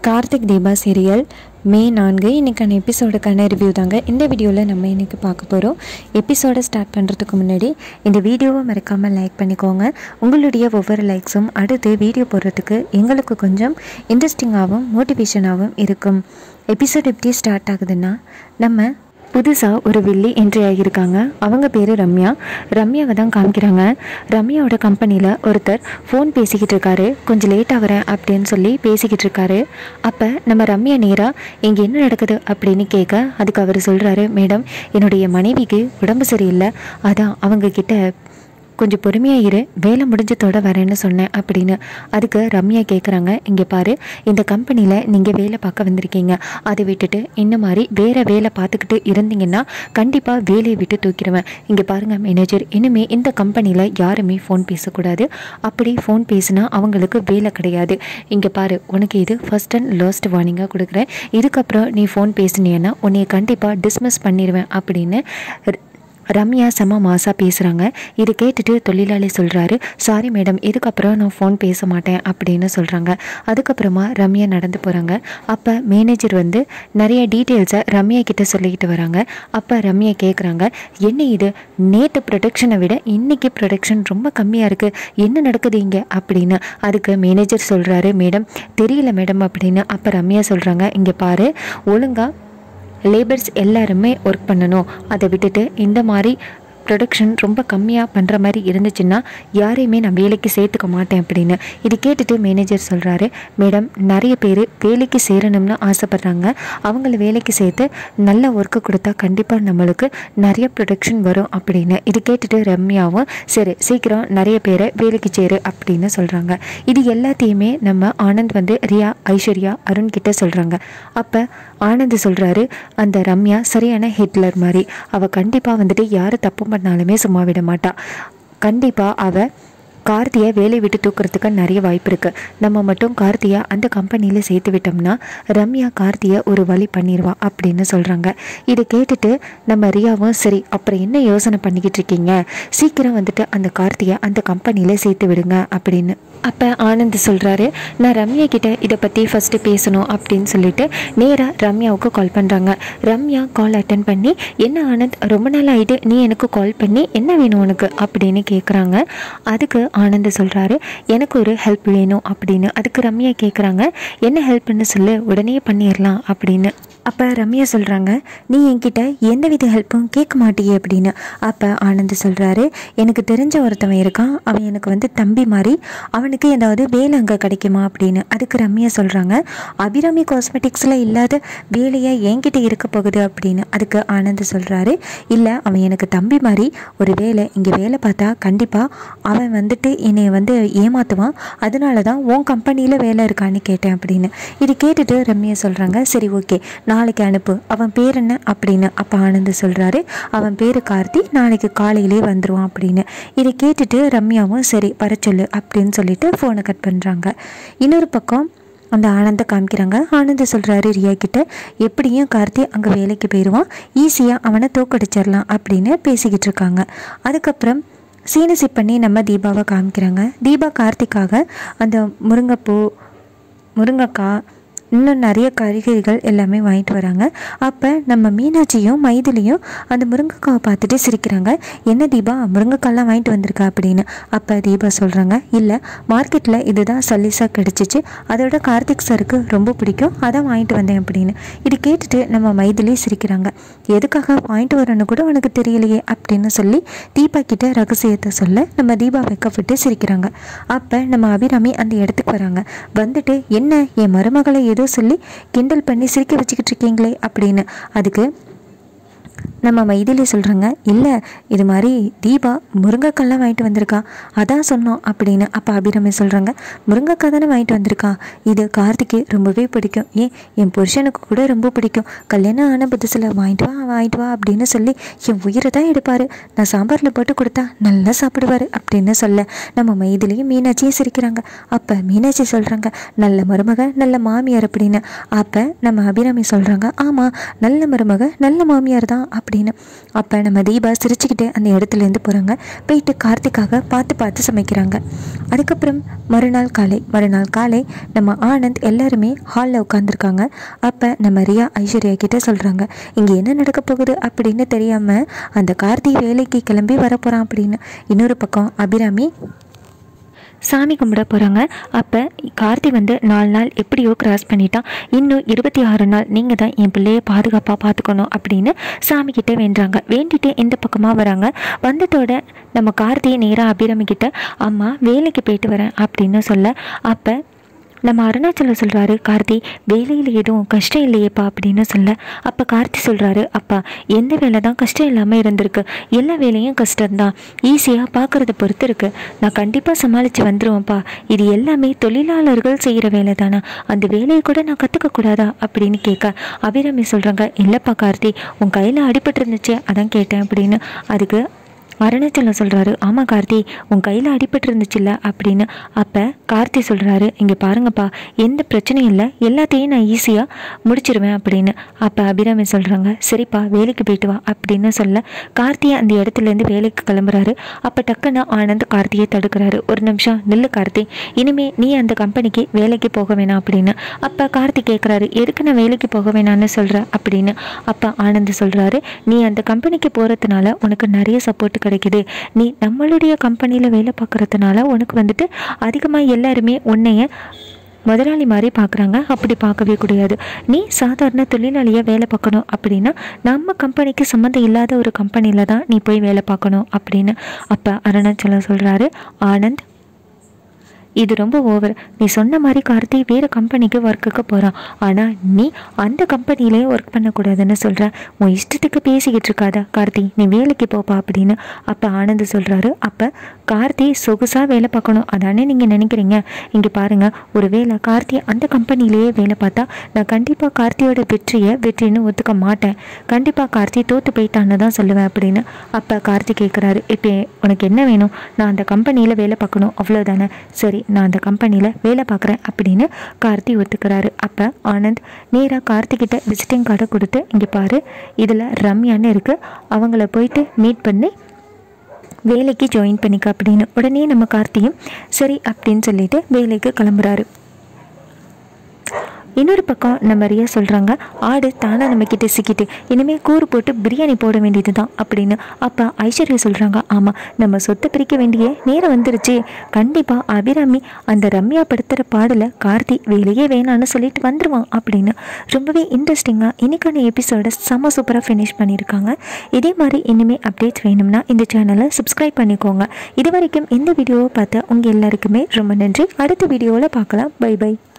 Karthik Deepa serial மே நான்கு இன்றைக்கான எபிசோடுக்கான review தாங்க இந்த வீடியோவில் நம்ம இன்றைக்கி பார்க்க போகிறோம் எபிசோடை ஸ்டார்ட் பண்ணுறதுக்கு முன்னாடி இந்த வீடியோவை மறக்காமல் லைக் பண்ணிக்கோங்க உங்களுடைய ஒவ்வொரு லைக்ஸும் அடுத்து வீடியோ போடுறதுக்கு எங்களுக்கு கொஞ்சம் இன்ட்ரெஸ்டிங்காகவும் மோட்டிவேஷனாகவும் இருக்கும் எபிசோட் எப்படி ஸ்டார்ட் ஆகுதுன்னா நம்ம புதுசாக ஒரு வில்லி என்ட்ரி ஆகியிருக்காங்க அவங்க பேர் ரம்யா ரம்யாவை தான் காமிக்கிறாங்க ரம்யாவோட கம்பெனியில் ஒருத்தர் ஃபோன் பேசிக்கிட்டு இருக்காரு கொஞ்சம் லேட் ஆகிறேன் அப்படின்னு சொல்லி பேசிக்கிட்டு இருக்காரு அப்போ நம்ம ரம்யா நேராக இங்கே என்ன நடக்குது அப்படின்னு கேட்க அதுக்கு அவர் சொல்கிறாரு மேடம் என்னுடைய மனைவிக்கு உடம்பு சரியில்லை அதான் அவங்க கிட்ட கொஞ்சம் பொறுமையாக இரு வேலை முடிஞ்சதோட வரேன்னு சொன்னேன் அப்படின்னு அதுக்கு ரம்யா கேட்குறாங்க இங்கே பாரு இந்த கம்பெனியில் நீங்கள் வேலை பார்க்க வந்திருக்கீங்க அதை விட்டுட்டு இந்த மாதிரி வேறு வேலை பார்த்துக்கிட்டு இருந்தீங்கன்னா கண்டிப்பாக வேலையை விட்டு தூக்கிடுவேன் இங்கே பாருங்கள் மேனேஜர் இனிமேல் இந்த கம்பெனியில் யாருமே ஃபோன் பேசக்கூடாது அப்படி ஃபோன் பேசினா அவங்களுக்கு வேலை கிடையாது இங்கே பாரு உனக்கு இது ஃபர்ஸ்ட் அண்ட் லாஸ்ட் வார்னிங்காக கொடுக்குறேன் இதுக்கப்புறம் நீ ஃபோன் பேசுனீன்னா உன்னைய கண்டிப்பாக டிஸ்மிஸ் பண்ணிடுவேன் அப்படின்னு ரம்யா செம மாசாக பேசுகிறாங்க இது கேட்டுட்டு தொழிலாளி சொல்கிறாரு சாரி மேடம் இதுக்கப்புறம் நான் ஃபோன் பேச மாட்டேன் அப்படின்னு சொல்கிறாங்க அதுக்கப்புறமா ரம்யா நடந்து போகிறாங்க அப்போ மேனேஜர் வந்து நிறைய டீட்டெயில்ஸை ரம்யா கிட்ட சொல்லிக்கிட்டு வராங்க அப்போ ரம்யா கேட்குறாங்க என்ன இது நேற்று ப்ரொடக்ஷனை விட இன்றைக்கி ப்ரொடக்ஷன் ரொம்ப கம்மியாக இருக்குது என்ன நடக்குது இங்கே அப்படின்னு அதுக்கு மேனேஜர் சொல்கிறாரு மேடம் தெரியல மேடம் அப்படின்னு அப்போ ரம்யா சொல்கிறாங்க இங்கே பாரு ஒழுங்காக லேபர்ஸ் எல்லாருமே ஒர்க் பண்ணணும் அதை விட்டுட்டு இந்த மாதிரி ப்ரொடக்ஷன் ரொம்ப கம்மியாக பண்ணுற மாதிரி இருந்துச்சுன்னா யாரையுமே நான் வேலைக்கு சேர்த்துக்க மாட்டேன் அப்படின்னு இது கேட்டுட்டு மேனேஜர் சொல்கிறாரு மேடம் நிறைய பேர் வேலைக்கு சேரணும்னு ஆசைப்பட்றாங்க அவங்கள வேலைக்கு சேர்த்து நல்ல ஒர்க்கு கொடுத்தா கண்டிப்பாக நம்மளுக்கு நிறைய ப்ரொடக்ஷன் வரும் அப்படின்னு இது கேட்டுட்டு ரம்யாவும் சரி சீக்கிரம் நிறைய பேரை வேலைக்கு சேரு அப்படின்னு சொல்கிறாங்க இது எல்லாத்தையுமே நம்ம ஆனந்த் வந்து ரியா ஐஸ்வர்யா அருண் கிட்ட சொல்கிறாங்க அப்போ ஆனந்த் சொல்கிறாரு அந்த ரம்யா சரியான ஹிட்லர் மாதிரி அவள் கண்டிப்பாக வந்துட்டு யார் தப்பு பண்ணாலுமே சும்மா விட மாட்டா கண்டிப்பாக அவள் கார்த்தியை வேலையை விட்டு தூக்குறதுக்கு நிறைய வாய்ப்பு இருக்குது நம்ம மட்டும் கார்த்தியை அந்த கம்பெனியில் சேர்த்து விட்டோம்னா ரம்யா கார்த்தியை ஒரு வழி பண்ணிடுவா அப்படின்னு சொல்கிறாங்க இதை கேட்டுட்டு நம்ம ரியாவும் சரி அப்புறம் என்ன யோசனை பண்ணிக்கிட்டு இருக்கீங்க சீக்கிரம் வந்துட்டு அந்த கார்த்தியை அந்த கம்பெனியில் சேர்த்து விடுங்க அப்படின்னு அப்போ ஆனந்த் சொல்கிறாரு நான் ரம்யா கிட்ட இதை பற்றி ஃபஸ்ட்டு பேசணும் அப்படின்னு சொல்லிட்டு நேராக ரம்யாவுக்கு கால் பண்ணுறாங்க ரம்யா கால் அட்டன் பண்ணி என்ன ஆனந்த் ரொம்ப நாள் ஆகிட்டு நீ எனக்கு கால் பண்ணி என்ன வேணும் உனக்கு அப்படின்னு கேட்குறாங்க அதுக்கு ஆனந்த் சொல்கிறாரு எனக்கு ஒரு ஹெல்ப் வேணும் அப்படின்னு அதுக்கு ரம்யா கேட்குறாங்க என்ன ஹெல்ப்னு சொல்லு உடனே பண்ணிடலாம் அப்படின்னு அப்போ ரம்யா சொல்கிறாங்க நீ என்கிட்ட எந்த வித ஹெல்ப்பும் கேட்க மாட்டியே அப்படின்னு அப்போ ஆனந்த் சொல்கிறாரு எனக்கு தெரிஞ்ச ஒருத்தவன் இருக்கான் அவன் எனக்கு வந்து தம்பி மாதிரி அவனுக்கு ஏதாவது வேலை அங்கே கிடைக்குமா அப்படின்னு அதுக்கு ரம்யா சொல்கிறாங்க அபிராமி காஸ்மெட்டிக்ஸில் இல்லாத வேலையை என்கிட்ட இருக்க போகுது அப்படின்னு அதுக்கு ஆனந்த் சொல்கிறாரு இல்லை அவன் எனக்கு தம்பி மாதிரி ஒரு வேலை இங்கே வேலை பார்த்தா கண்டிப்பாக அவன் வந்துட்டு என்னை வந்து ஏமாற்றுவான் அதனால தான் உன் கம்பெனியில் வேலை இருக்கான்னு கேட்டேன் அப்படின்னு இது கேட்டுட்டு ரம்யா சொல்கிறாங்க சரி ஓகே நாளைக்கு அனுப்பு அவன் பேர் என்ன அப்படின்னு அப்போ ஆனந்த் சொல்கிறாரு அவன் பேர் கார்த்தி நாளைக்கு காலையிலே வந்துடுவான் அப்படின்னு இதை கேட்டுட்டு ரம்யாவும் சரி வர சொல்லு அப்படின்னு சொல்லிட்டு ஃபோனை கட் பண்ணுறாங்க இன்னொரு பக்கம் அந்த ஆனந்தை காமிக்கிறாங்க ஆனந்த் சொல்கிறாரு ரியா கிட்ட எப்படியும் கார்த்தி அங்கே வேலைக்கு போயிடுவான் ஈஸியாக அவனை தோக்கடிச்சிடலாம் அப்படின்னு பேசிக்கிட்டு இருக்காங்க அதுக்கப்புறம் சீனை சிப் பண்ணி நம்ம தீபாவை காமிக்கிறாங்க தீபா கார்த்திக்காக அந்த முருங்கைப்பூ முருங்கைக்காய் இன்னும் நிறைய காய்கறிகள் எல்லாமே வாங்கிட்டு வராங்க அப்போ நம்ம மீனாட்சியும் மைதிலியும் அந்த முருங்கைக்காவை பார்த்துட்டு சிரிக்கிறாங்க என்ன தீபா முருங்கைக்காய்லாம் வாங்கிட்டு வந்திருக்கா அப்படின்னு அப்போ தீபா சொல்கிறாங்க இல்லை மார்க்கெட்டில் இதுதான் சல்லிஸாக கிடச்சிச்சு அதோட கார்த்திக் சாருக்கு ரொம்ப பிடிக்கும் அதான் வாங்கிட்டு வந்தேன் அப்படின்னு இது கேட்டுட்டு நம்ம மைதிலி சிரிக்கிறாங்க எதுக்காக வாங்கிட்டு வரணும்னு கூட உனக்கு தெரியலையே அப்படின்னு சொல்லி தீபா கிட்ட ரகசியத்தை சொல்ல நம்ம தீபா வைக்கப்பட்டு சிரிக்கிறாங்க அப்போ நம்ம அபிராமி அந்த இடத்துக்கு வராங்க வந்துட்டு என்ன என் மருமகளை ஏதோ சொல்லி கிண்டல் பண்ணி சிரிக்க வச்சுக்கிட்டு இருக்கீங்களே அப்படின்னு அதுக்கு நம்ம மைதிலி சொல்கிறாங்க இல்லை இது மாதிரி தீபா முருங்கைக்காய்லாம் வாங்கிட்டு வந்திருக்கா அதான் சொன்னோம் அப்படின்னு அப்போ அபிராமி சொல்கிறாங்க முருங்கைக்காய் தானே வாங்கிட்டு வந்திருக்கா இது கார்த்திக்கு ரொம்பவே பிடிக்கும் ஏன் என் புருஷனுக்கு கூட ரொம்ப பிடிக்கும் கல்யாணம் ஆன புதுசில் வாங்கிட்டு வா வாங்கிட்டு வா அப்படின்னு சொல்லி என் உயிரை தான் எடுப்பார் நான் சாம்பாரில் போட்டு கொடுத்தா நல்லா சாப்பிடுவார் அப்படின்னு சொல்ல நம்ம மைதிலியும் மீனாட்சியும் சிரிக்கிறாங்க அப்போ மீனாட்சி சொல்கிறாங்க நல்ல மருமக நல்ல மாமியார் அப்படின்னு அப்போ நம்ம அபிராமி சொல்கிறாங்க ஆமாம் நல்ல மருமக நல்ல மாமியார் தான் அப்படின்னு அப்படின்னு அப்போ நம்ம தீபா சிரிச்சுக்கிட்டே அந்த இடத்துலேருந்து போகிறாங்க போயிட்டு கார்த்திக்காக பார்த்து பார்த்து சமைக்கிறாங்க அதுக்கப்புறம் மறுநாள் காலை மறுநாள் காலை நம்ம ஆனந்த் எல்லாருமே ஹாலில் உட்காந்துருக்காங்க அப்போ நம்ம ரியா ஐஸ்வர்யா கிட்ட சொல்கிறாங்க இங்கே என்ன நடக்க போகுது அப்படின்னு தெரியாமல் அந்த கார்த்தி வேலைக்கு கிளம்பி வரப்போகிறான் அப்படின்னு இன்னொரு பக்கம் அபிராமி சாமி கும்பிட போகிறாங்க அப்போ கார்த்தி வந்து நாலு நாள் எப்படியோ கிராஸ் பண்ணிட்டான் இன்னும் இருபத்தி ஆறு நாள் நீங்கள் தான் என் பிள்ளைய பாதுகாப்பாக பார்த்துக்கணும் அப்படின்னு சாமி கிட்ட வேண்டுறாங்க வேண்டிட்டு இந்த பக்கமாக வராங்க வந்ததோட நம்ம கார்த்தியை நேராக அபிராமி கிட்ட அம்மா வேலைக்கு போயிட்டு வரேன் அப்படின்னு சொல்ல அப்போ நம்ம அருணாச்சலம் சொல்கிறாரு கார்த்தி வேலையில் எதுவும் கஷ்டம் இல்லையேப்பா அப்படின்னு சொல்ல அப்போ கார்த்தி சொல்கிறாரு அப்பா எந்த வேலை தான் கஷ்டம் இல்லாமல் இருந்திருக்கு எல்லா வேலையும் கஷ்டம்தான் ஈஸியாக பார்க்குறத பொறுத்து இருக்கு நான் கண்டிப்பாக சமாளித்து வந்துடுவேன்ப்பா இது எல்லாமே தொழிலாளர்கள் செய்கிற வேலை தானே அந்த வேலையை கூட நான் கற்றுக்கக்கூடாதா அப்படின்னு கேட்க அபிராமி சொல்கிறாங்க இல்லைப்பா கார்த்தி உன் கையில் அடிபட்டு இருந்துச்சு அதான் கேட்டேன் அப்படின்னு அதுக்கு அருணாச்சலம் சொல்கிறாரு ஆமாம் கார்த்தி உன் கையில் அடிபட்டு இருந்துச்சுல்ல அப்படின்னு அப்போ கார்த்தி சொல்கிறாரு இங்கே பாருங்கப்பா எந்த பிரச்சனையும் இல்லை எல்லாத்தையும் நான் ஈஸியாக முடிச்சிருவேன் அப்படின்னு அப்போ அபிராமி சொல்கிறாங்க சரிப்பா வேலைக்கு போயிட்டு வா அப்படின்னு சொல்ல கார்த்தியை அந்த இடத்துலேருந்து வேலைக்கு கிளம்புறாரு அப்போ டக்குன்னு ஆனந்த் கார்த்தியை தடுக்கிறாரு ஒரு நிமிஷம் நில்லு கார்த்தி இனிமே நீ அந்த கம்பெனிக்கு வேலைக்கு போக வேணாம் அப்படின்னு அப்போ கார்த்தி கேட்குறாரு எதுக்கு நான் வேலைக்கு போக வேணாம்னு சொல்கிற அப்படின்னு அப்போ ஆனந்த் சொல்கிறாரு நீ அந்த கம்பெனிக்கு போகிறதுனால உனக்கு நிறைய சப்போர்ட் கிடைக்குது நீ நம்மளுடைய கம்பெனியில் வேலை பார்க்குறதுனால உனக்கு வந்துட்டு அதிகமாக எல்லாருமே உன்னைய முதலாளி மாதிரி பார்க்குறாங்க அப்படி பார்க்கவே கூடாது நீ சாதாரண தொழிலாளியாக வேலை பார்க்கணும் அப்படின்னா நம்ம கம்பெனிக்கு சம்மந்தம் இல்லாத ஒரு கம்பெனியில் தான் நீ போய் வேலை பார்க்கணும் அப்படின்னு அப்போ அருணாச்சலம் சொல்கிறாரு ஆனந்த் இது ரொம்ப ஓவர் நீ சொன்ன மாதிரி கார்த்தி வேறு கம்பெனிக்கு ஒர்க்குக்கு போகிறான் ஆனால் நீ அந்த கம்பெனிலே ஒர்க் பண்ணக்கூடாதுன்னு சொல்கிற உன் இஷ்டத்துக்கு பேசிக்கிட்டு இருக்காத கார்த்தி நீ வேலைக்கு போப்பா அப்படின்னு அப்போ ஆனந்த் சொல்கிறாரு அப்போ கார்த்தி சொகுசாக வேலை பார்க்கணும் அதானே நீங்கள் நினைக்கிறீங்க இங்கே பாருங்கள் ஒரு வேளை கார்த்தி அந்த கம்பெனிலேயே வேலை பார்த்தா நான் கண்டிப்பாக கார்த்தியோட வெற்றியை வெற்றின்னு ஒத்துக்க மாட்டேன் கண்டிப்பாக கார்த்தி தோற்று போயிட்டான்னு தான் சொல்லுவேன் அப்படின்னு அப்போ கார்த்தி கேட்குறாரு இப்போ உனக்கு என்ன வேணும் நான் அந்த கம்பெனியில் வேலை பார்க்கணும் அவ்வளோதானே சரி நான் அந்த கம்பெனியில் வேலை பார்க்குறேன் அப்படின்னு கார்த்தி ஒத்துக்கிறாரு அப்போ ஆனந்த் நேராக கார்த்திகிட்ட விசிட்டிங் கார்டை கொடுத்து இங்கே பாரு இதில் ரம்யான்னு இருக்குது அவங்கள போயிட்டு மீட் பண்ணி வேலைக்கு ஜாயின் பண்ணிக்க அப்படின்னு உடனே நம்ம கார்த்தியும் சரி அப்படின்னு சொல்லிட்டு வேலைக்கு கிளம்புறாரு இன்னொரு பக்கம் நம்ம ரியா சொல்கிறாங்க ஆடு தானாக நம்ம கிட்ட சிக்கிட்டு இனிமேல் கூறு போட்டு பிரியாணி போட வேண்டியது தான் அப்படின்னு அப்போ ஐஸ்வர்யா சொல்கிறாங்க ஆமாம் நம்ம சொத்தை பிரிக்க வேண்டிய நேரம் வந்துருச்சு கண்டிப்பாக அபிராமி அந்த ரம்யா படுத்துகிற பாடலை கார்த்தி வேலையே வேணான்னு சொல்லிட்டு வந்துடுவான் அப்படின்னு ரொம்பவே இன்ட்ரெஸ்டிங்காக இன்னைக்கான எபிசோடை செம்ம சூப்பராக ஃபினிஷ் பண்ணியிருக்காங்க இதே மாதிரி இனிமேல் அப்டேட்ஸ் வேணும்னா இந்த சேனலை சப்ஸ்கிரைப் பண்ணிக்கோங்க இது வரைக்கும் இந்த வீடியோவை பார்த்த உங்கள் எல்லாருக்குமே ரொம்ப நன்றி அடுத்த வீடியோவில் பார்க்கலாம் பை பை